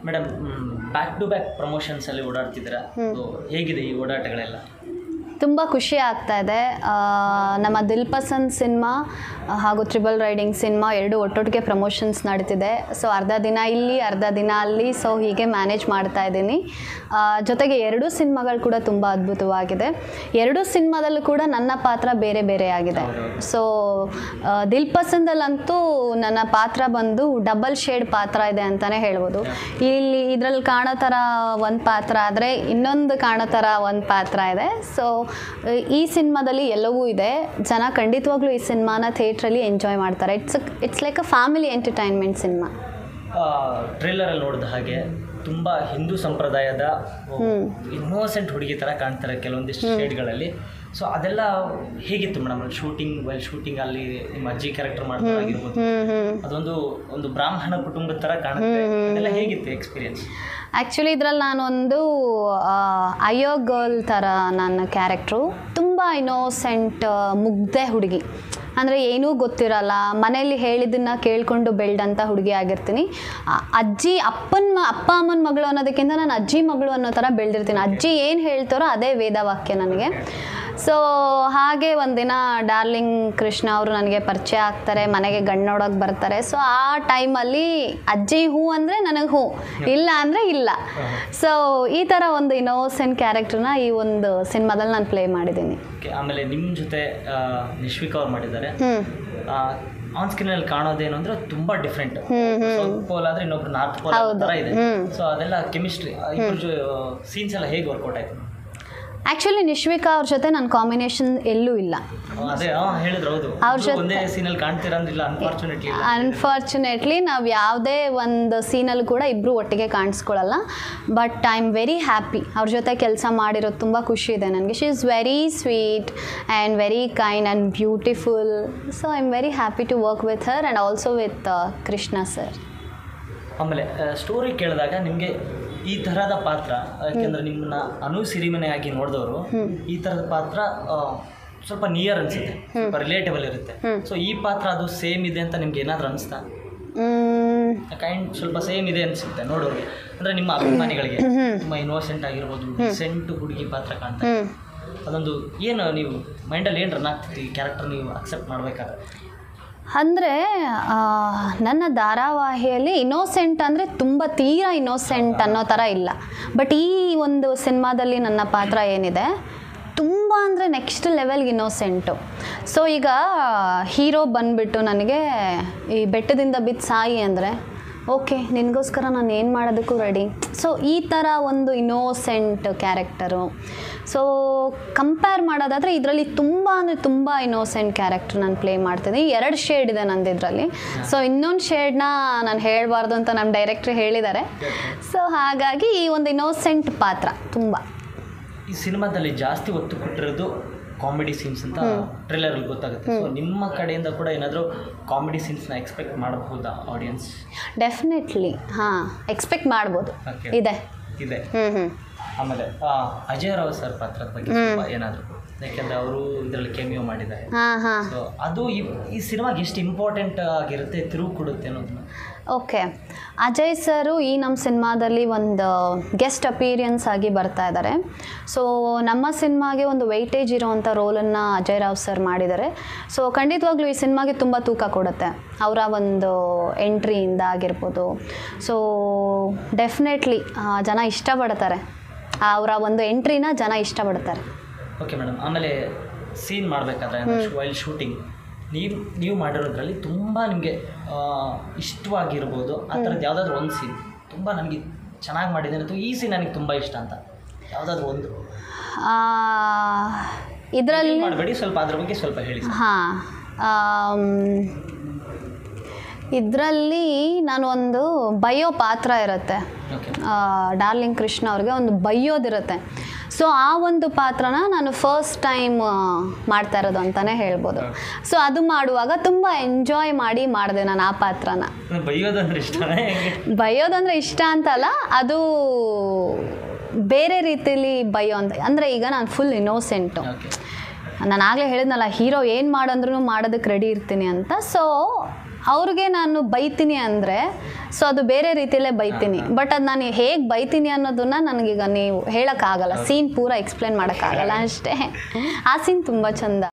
Madam back to back promotions ಅಲ್ಲಿ ಓಡಾಡ್ತಿದ್ದೀರಾ So, ಹೇಗಿದೆ ಈ ಓಡಾಟಗಳೆಲ್ಲ ತುಂಬ ಖುಷಿ ಆಗ್ತಾ ಇದೆ ಆ, ನಮ್ಮ ದಿಲ್ ಪಸಂದ್ ಸಿನಿಮಾ ಹಾಗೂ ಟ್ರಿಬಲ್ ರೈಡಿಂಗ್ ಸಿನಿಮಾ ಎರಡು ಒಟ್ಟೊಟ್ಟಿಗೆ ಪ್ರಮೋಷನ್ಸ್ ನಡೀತಿದೆ ಸೊ ಅರ್ಧ ದಿನ ಇಲ್ಲಿ ಅರ್ಧ ದಿನ ಅಲ್ಲಿ ಸೊ ಹೀಗೆ ಮ್ಯಾನೇಜ್ ಮಾಡ್ತಾ ಇದ್ದೀನಿ ಆ, ಜೊತೆಗೆ ಎರಡೂ ಸಿನಿಮಾಗಳು ಕೂಡ ತುಂಬ ಅದ್ಭುತವಾಗಿದೆ ಎರಡೂ ಸಿನಿಮಾದಲ್ಲೂ ಕೂಡ ನನ್ನ ಪಾತ್ರ ಬೇರೆ ಬೇರೆ ಆಗಿದೆ ಸೊ ದಿಲ್ ಪಸಂದಲ್ಲಂತೂ ನನ್ನ ಪಾತ್ರ ಬಂದು ಡಬಲ್ ಶೇಡ್ ಪಾತ್ರ ಇದೆ ಅಂತಲೇ ಹೇಳ್ಬೋದು ಇಲ್ಲಿ ಇದರಲ್ಲಿ ಕಾಣೋ ಥರ ಒಂದು ಪಾತ್ರ ಆದರೆ ಇನ್ನೊಂದು ಕಾಣೋ ಥರ ಒಂದು ಪಾತ್ರ ಇದೆ ಸೊ ಈ ಸಿನಿಮಾದಲ್ಲಿ ಎಲ್ಲವೂ ಇದೆ ಜನ ಖಂಡಿತವಾಗ್ಲೂ ಈ ಸಿನಿಮಾನ ಥಿಯೇಟ್ರಲ್ಲಿ ಎಂಜಾಯ್ ಮಾಡ್ತಾರೆ it's it's like a family entertainment cinema trailer ಅಲ್ಲಿ ನೋಡಿದ ಹಾಗೆ ತುಂಬಾ ಹಿಂದೂ ಸಂಪ್ರದಾಯದ ಇನ್ನೋಸೆಂಟ್ ಹುಡುಗಿ ತರ ಕಾಣ್ತಾರೆ ಕೆಲವೊಂದಿಷ್ಟು ಶೇಡ್ಗಳಲ್ಲಿ ಸೊ ಅದೆಲ್ಲ ಹೇಗಿತ್ತು ಮೇಡಮ್ ಶೂಟಿಂಗ್ ವೈಲ್ ಶೂಟಿಂಗ್ ಅಲ್ಲಿ ನಿಮ್ಮ ಅಜ್ಜಿ ಕ್ಯಾರೆಕ್ಟರ್ ಮಾಡ್ತಾಗಿರ್ಬೋದು ಅದೊಂದು ಒಂದು ಬ್ರಾಹ್ಮಣ ಕುಟುಂಬದ ತರ ಕಾಣುತ್ತೆ ಅದೆಲ್ಲ ಹೇಗಿತ್ತು ಎಕ್ಸ್ಪೀರಿಯನ್ಸ್ ಆ್ಯಕ್ಚುಲಿ ಇದರಲ್ಲಿ ನಾನೊಂದು ಅಯ್ಯೋ ಗರ್ಲ್ ಥರ ನನ್ನ ಕ್ಯಾರೆಕ್ಟ್ರು ತುಂಬ ಇನೋಸೆಂಟ್ ಮುಗ್ಧೆ ಹುಡುಗಿ ಅಂದರೆ ಏನೂ ಗೊತ್ತಿರಲ್ಲ ಮನೆಯಲ್ಲಿ ಹೇಳಿದ್ದನ್ನ ಕೇಳ್ಕೊಂಡು ಬೆಳ್ದಂಥ ಹುಡುಗಿ ಆಗಿರ್ತೀನಿ ಆ, ಅಜ್ಜಿ ಅಪ್ಪನ ಮ ಅಪ್ಪ ಅಮ್ಮನ ಮಗಳು ಅನ್ನೋದಕ್ಕಿಂತ ನಾನು ಅಜ್ಜಿ ಮಗಳು ಅನ್ನೋ ಥರ ಬೆಳೆದಿರ್ತೀನಿ ಅಜ್ಜಿ ಏನು ಹೇಳ್ತಾರೋ ಅದೇ ವೇದವಾಕ್ಯ ನನಗೆ ಸೊ ಹಾಗೆ ಒಂದಿನ ಡಾರ್ಲಿಂಗ್ ಕೃಷ್ಣ ಅವರು ನನಗೆ ಪರಿಚಯ ಆಗ್ತಾರೆ ಮನೆಗೆ ಗಂಡು ನೋಡೋಕೆ ಬರ್ತಾರೆ ಸೊ ಆ ಟೈಮಲ್ಲಿ ಅಜ್ಜಿ ಹೂ ಅಂದರೆ ನನಗೆ ಹೂ ಇಲ್ಲ ಅಂದರೆ ಇಲ್ಲ ಸೊ ಈ ಥರ ಒಂದು ಇನೋಸೆಂಟ್ ಕ್ಯಾರೆಕ್ಟರ್ನ ಈ ಒಂದು ಸಿನಿಮಾದಲ್ಲಿ ನಾನು ಪ್ಲೇ ಮಾಡಿದ್ದೀನಿ ಆಮೇಲೆ ನಿಮ್ಮ ಜೊತೆ ಆ, ನಿಶ್ವಿಕಾ ಅವ್ರು ಮಾಡಿದ್ದಾರೆ ಹ್ಞೂ ಆನ್ ಸ್ಕ್ರೀನ್ ಅಲ್ಲಿ ಕಾಣೋದೇನು ಅಂದ್ರೆ ತುಂಬಾ ಡಿಫ್ರೆಂಟ್ ಸೌತ್ ಪೋಲ್ ಆದ್ರೆ ಇನ್ನೊಬ್ರು ನಾರ್ತ್ ಪೋಲ್ ತರ ಇದೆ ಸೊ ಅದೆಲ್ಲ ಕೆಮಿಸ್ಟ್ರಿ ಇಬ್ಬರು ಸೀನ್ಸ್ ಎಲ್ಲ ಹೇಗೆ ವರ್ಕೌಟ್ ಆಯ್ತು ಆ್ಯಕ್ಚುಲಿ ನಿಶ್ವಿಕಾ ಅವ್ರ ಜೊತೆ ನನ್ನ ಕಾಂಬಿನೇಷನ್ ಎಲ್ಲೂ ಇಲ್ಲ ಅದೇ ಆ, ಹೇಳಿದ್ರು ಹೌದು ಅವ್ರ ಇಬ್ರು ಜೊತೆ- ಒಂದೇ ಸೀನಲ್ಲಿ ಕಾಣ್ತೀರಂದಿಲ್ಲ ಅನ್ಫಾರ್ಚುನೇಟ್ಲಿ ಅನ್ಫಾರ್ಚುನೇಟ್ಲಿ ನಾವು ಯಾವುದೇ ಒಂದು ಸೀನಲ್ಲಿ ಕೂಡ ಇಬ್ಬರು ಒಟ್ಟಿಗೆ ಕಾಣಿಸ್ಕೊಳ್ಳಲ್ಲ but I am very happy ಅವ್ರ ಜೊತೆ ಕೆಲಸ ಮಾಡಿರೋದು ತುಂಬ ಖುಷಿ ಇದೆ ನನಗೆ she is very sweet and very kind and beautiful so I am very happy to work with her and also with Krishna sir ಆಮೇಲೆ ಸ್ಟೋರಿ ಕೇಳಿದಾಗ ನಿಮಗೆ ಈ ತರಹದ ಪಾತ್ರ ಯಾಕೆಂದ್ರೆ ನಿಮ್ಮನ್ನ ಅನು ಸಿರಿಮನೆಯಾಗಿ ನೋಡಿದವರು ಈ ತರದ ಪಾತ್ರ ಆ, ಸ್ವಲ್ಪ ನಿಯರ್ ಅನ್ಸುತ್ತೆ ಸ್ವಲ್ಪ ರಿಲೇಟಬಲ್ ಇರುತ್ತೆ ಸೊ ಈ ಪಾತ್ರ ಅದು ಸೇಮ್ ಇದೆ ಅಂತ ನಿಮ್ಗೆ ಏನಾದ್ರು ಅನಿಸ್ತಾ ಕೈಂಡ್ ಸ್ವಲ್ಪ ಸೇಮ್ ಇದೆ ಅನ್ಸುತ್ತೆ ನೋಡೋರಿಗೆ ಅಂದ್ರೆ ನಿಮ್ಮ ಅಭಿಮಾನಿಗಳಿಗೆ ತುಂಬಾ ಇನ್ನೋಸೆಂಟ್ ಆಗಿರ್ಬೋದು ಡಿಸೆಂಟ್ ಹುಡುಗಿ ಪಾತ್ರ ಕಾಣ್ತಾ ಇದೆ. ಅದೊಂದು ಏನು ನೀವು ಮೈಂಡಲ್ಲಿ ಏನು ರನ್ ಆಗ್ತಿತ್ತು ಈ ಕ್ಯಾರೆಕ್ಟರ್ ನೀವು ಅಕ್ಸೆಪ್ಟ್ ಮಾಡ್ಬೇಕಾದ್ರೆ ಅಂದರೆ ನನ್ನ ಧಾರಾವಾಹಿಯಲ್ಲಿ ಇನೋಸೆಂಟ್ ಅಂದರೆ ತುಂಬ ತೀರಾ ಇನೋಸೆಂಟ್ ಅನ್ನೋ ಥರ ಇಲ್ಲ ಬಟ್ ಈ ಒಂದು ಸಿನಿಮಾದಲ್ಲಿ ನನ್ನ ಪಾತ್ರ ಏನಿದೆ ತುಂಬ ಅಂದರೆ ನೆಕ್ಸ್ಟ್ ಲೆವೆಲ್ಗೆ ಇನೋಸೆಂಟು ಸೊ ಈಗ ಹೀರೋ ಬಂದುಬಿಟ್ಟು ನನಗೆ ಈ ಬೆಟ್ಟದಿಂದ ಬಿದ್ದು ಸಾಯಿ ಅಂದರೆ ಓಕೆ ನಿನಗೋಸ್ಕರ ನಾನು ಏನು ಮಾಡೋದಕ್ಕೂ ರೆಡಿ ಸೊ ಈ ಥರ ಒಂದು ಇನೋಸೆಂಟ್ ಕ್ಯಾರೆಕ್ಟರು ಸೊ ಕಂಪೇರ್ ಮಾಡೋದಾದರೆ ಇದರಲ್ಲಿ ತುಂಬ ಅಂದರೆ ತುಂಬ ಇನೋಸೆಂಟ್ ಕ್ಯಾರೆಕ್ಟರ್ ನಾನು ಪ್ಲೇ ಮಾಡ್ತಿದ್ದೀನಿ ಎರಡು ಶೇಡ್ ಇದೆ ನಂದು ಇದರಲ್ಲಿ ಸೊ ಇನ್ನೊಂದು ಶೇಡ್ನ ನಾನು ಹೇಳಬಾರ್ದು ಅಂತ ನಮ್ಮ ಡೈರೆಕ್ಟ್ರ್ ಹೇಳಿದ್ದಾರೆ ಸೊ ಹಾಗಾಗಿ ಈ ಒಂದು ಇನೋಸೆಂಟ್ ಪಾತ್ರ ತುಂಬ ಈ ಸಿನಿಮಾದಲ್ಲಿ ಜಾಸ್ತಿ ಒತ್ತು ಕೊಟ್ಟಿರೋದು ಕಾಮಿಡಿ ಸೀನ್ಸ್ ಅಂತ ಟ್ರೇಲರ್ ಅಲ್ಲಿ ಗೊತ್ತಾಗುತ್ತೆ ಸೊ ನಿಮ್ಮ ಕಡೆಯಿಂದ ಕೂಡ ಏನಾದರೂ ಕಾಮಿಡಿ ಸೀನ್ಸ್ನ ಎಕ್ಸ್ಪೆಕ್ಟ್ ಮಾಡಬಹುದಾ ಆಡಿಯನ್ಸ್ ಡೆಫಿನೆಟ್ಲಿ ಹಾಂ ಎಕ್ಸ್ಪೆಕ್ಟ್ ಮಾಡ್ಬೋದು Okay. ಇದೆ ಇದೆ ಹ್ಞೂ ಹ್ಞೂ ಆಮೇಲೆ ಆ, ಅಜಯ್ ರಾವ್ ಸರ್ ಪಾತ್ರದ ಬಗ್ಗೆ ಸ್ವಲ್ಪ ಏನಾದರೂ ಯಾಕೆಂದ್ರೆ ಅವರು ಇದರಲ್ಲಿ ಕೆಮಿಯೋ ಮಾಡಿದ್ದಾರೆ ಹಾಂ ಹಾಂ ಸೊ ಅದು ಈ ಈ ಸಿನಿಮಾಗೆ ಎಷ್ಟು ಇಂಪಾರ್ಟೆಂಟ್ ಆಗಿರುತ್ತೆ ತಿರುವು ಕೊಡುತ್ತೆ ಅನ್ನೋದನ್ನ ಓಕೆ ಅಜಯ್ ಸರು ಈ ನಮ್ಮ ಸಿನಿಮಾದಲ್ಲಿ ಒಂದು ಗೆಸ್ಟ್ ಅಪೀರಿಯನ್ಸ್ ಆಗಿ ಬರ್ತಾ ಇದ್ದಾರೆ ಸೊ ನಮ್ಮ ಸಿನಿಮಾಗೆ ಒಂದು ವೆಯ್ಟೇಜ್ ಇರೋವಂಥ ರೋಲನ್ನು ಅಜಯ್ ರಾವ್ ಸರ್ ಮಾಡಿದ್ದಾರೆ ಸೊ ಖಂಡಿತವಾಗ್ಲೂ ಈ ಸಿನಿಮಾಗೆ ತುಂಬ ತೂಕ ಕೊಡುತ್ತೆ ಅವರ ಒಂದು ಎಂಟ್ರಿಯಿಂದ ಆಗಿರ್ಬೋದು ಸೊ ಡೆಫಿನೆಟ್ಲಿ ಜನ ಇಷ್ಟಪಡ್ತಾರೆ ಅವರ ಒಂದು ಎಂಟ್ರಿನ ಜನ ಇಷ್ಟಪಡ್ತಾರೆ ಓಕೆ ಮೇಡಮ್ ಆಮೇಲೆ ಸೀನ್ ಮಾಡಬೇಕಾದ್ರೆ ವೈಲ್ ಶೂಟಿಂಗ್ ನೀವು ನೀವು ಮಾಡಿರೋದ್ರಲ್ಲಿ ತುಂಬ ನಿಮಗೆ ಇಷ್ಟವಾಗಿರ್ಬೋದು ಆ ಥರದ್ದು ಯಾವುದಾದ್ರೂ ಒಂದು ಸೀನ್ ತುಂಬ ನನಗೆ ಚೆನ್ನಾಗಿ ಮಾಡಿದ್ದೇನೆ ಅಥವಾ ಈ ಸೀನ್ ನನಗೆ ತುಂಬ ಇಷ್ಟ ಅಂತ ಯಾವುದಾದ್ರೂ ಒಂದು ಇದರಲ್ಲಿ ಮಾಡಬೇಡಿ ಸ್ವಲ್ಪ ಅದ್ರ ಬಗ್ಗೆ ಸ್ವಲ್ಪ ಹೇಳಿ ಸರ್ ಹಾಂ ಇದರಲ್ಲಿ ನಾನು ಒಂದು ಬಯೋ ಪಾತ್ರ ಇರುತ್ತೆ ಓಕೆ ಆ, ಡಾರ್ಲಿಂಗ್ ಕೃಷ್ಣ ಅವ್ರಿಗೆ ಒಂದು ಬೈಯೋದಿರುತ್ತೆ ಸೊ ಆ ಒಂದು ಪಾತ್ರನ ನಾನು ಫಸ್ಟ್ ಟೈಮ್ ಮಾಡ್ತಾ ಇರೋದು ಅಂತಲೇ ಹೇಳ್ಬೋದು ಸೊ ಅದು ಮಾಡುವಾಗ ತುಂಬ ಎಂಜಾಯ್ ಮಾಡಿ ಮಾಡಿದೆ ನಾನು ಆ ಪಾತ್ರನ ಬೈಯೋದಂದ್ರೆ ಇಷ್ಟನೇ ಹೆಂಗೆ ಬೈಯೋದಂದ್ರೆ ಇಷ್ಟ ಅಂತಲ್ಲ ಅದು ಬೇರೆ ರೀತಿಲಿ ಬೈಯೋ ಅಂತ ಅಂದರೆ ಈಗ ನಾನು ಫುಲ್ ಇನ್ನೋಸೆಂಟು ಓಕೆ ನಾನು ಆಗಲೇ ಹೇಳಿದ್ನಲ್ಲ ಹೀರೋ ಏನು ಮಾಡಂದ್ರೂ ಮಾಡೋದಕ್ಕೆ ರೆಡಿ ಇರ್ತೀನಿ ಅಂತ ಸೊ ಅವ್ರಿಗೆ ನಾನು ಬೈತೀನಿ ಅಂದರೆ ಸೊ ಅದು ಬೇರೆ ರೀತಿಯಲ್ಲೇ ಬೈತೀನಿ ಬಟ್ ಅದು ನಾನು ಹೇಗೆ ಬೈತೀನಿ ಅನ್ನೋದನ್ನ ನನಗೀಗ ನೀವು ಹೇಳೋಕ್ಕಾಗಲ್ಲ ಸೀನ್ ಪೂರ ಎಕ್ಸ್ಪ್ಲೇನ್ ಮಾಡೋಕ್ಕಾಗಲ್ಲ ಅಷ್ಟೇ ಆ ಸೀನ್ ತುಂಬ ಚಂದ